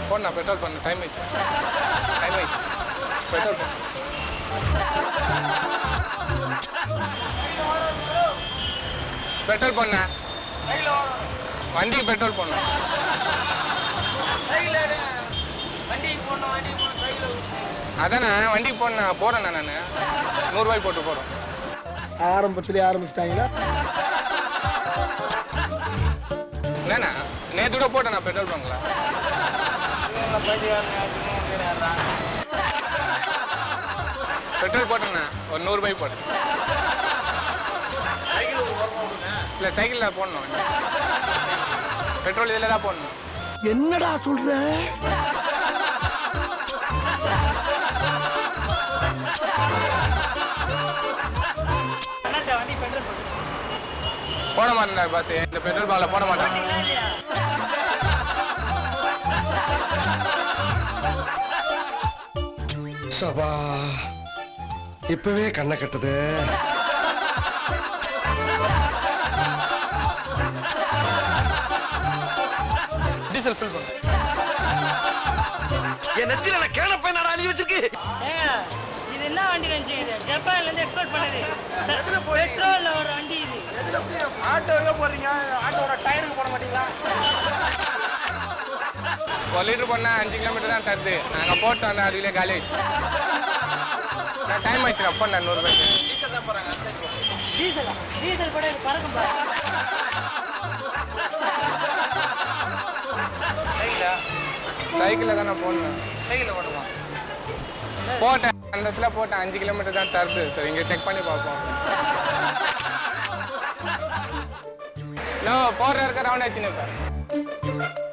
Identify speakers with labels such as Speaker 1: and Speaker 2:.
Speaker 1: போடணா petrol பண்ண time ஆயிடுச்சு time ஆயிடுச்சு பெட்ரோல் பண்ண பெட்ரோல் பண்ண வண்டிக்கு பெட்ரோல் போடணும் அதானே வண்டிக்கு போடணும் போறேண்ணா நான் நூறுரூவாய்க்கு போட்டு போகிறோம்
Speaker 2: ஆரம்பத்திலே ஆரம்பிச்சிட்டாங்களா
Speaker 1: என்னண்ணா நேற்று கூட போட்டேண்ணா பெட்ரோல் பங்க்ல பெட்ரோல் போட்டேண்ணா ஒரு நூறுரூபாய்க்கு போட்டேன் இல்லை சைக்கிளில் போடணும் பெட்ரோல் இதில் தான் போடணும்
Speaker 2: என்னடா சொல்ற
Speaker 1: போட மாட்டேன்டா பாஸ் இந்த பெட்ரோல் பங்கில் போட மாட்டேன்
Speaker 3: சபா இப்பவே கண்ணை கட்டுது
Speaker 1: டீசல் ஃபில் பண்ணு
Speaker 3: என் நெத்தியில நான் கேன பையனாடா அழுகி வச்சிருக்கு
Speaker 4: ஏங்க இது என்ன வண்டி நினைச்சீங்க ஜப்பான்ல இருந்து எக்ஸ்போர்ட் பண்ணது பெட்ரோல்ல ஒரு வண்டி இது
Speaker 1: ஒரு லிட்டர் போனால் அஞ்சு கிலோமீட்டர் தான் தருது நாங்கள் போட்டோம் அந்த அதுலேயே காலி ஆயிடுச்சு நான் டைம் ஆயிடுச்சு அப்போ நான் நூறுரூபாய்க்கு
Speaker 4: டீசலா டீசல் கூட இது பறக்கும் பாரு
Speaker 1: சைக்கிளில் தானே போடணும் சைக்கிளில் போட்டுமா போட்டேன் அந்த இடத்துல போட்டேன் அஞ்சு கிலோமீட்டர் தான் தருது சரி இங்கே செக் பண்ணி பார்ப்போம் நோ போடுற இருக்க ரவுண்ட் ஆச்சுன்னு இப்போ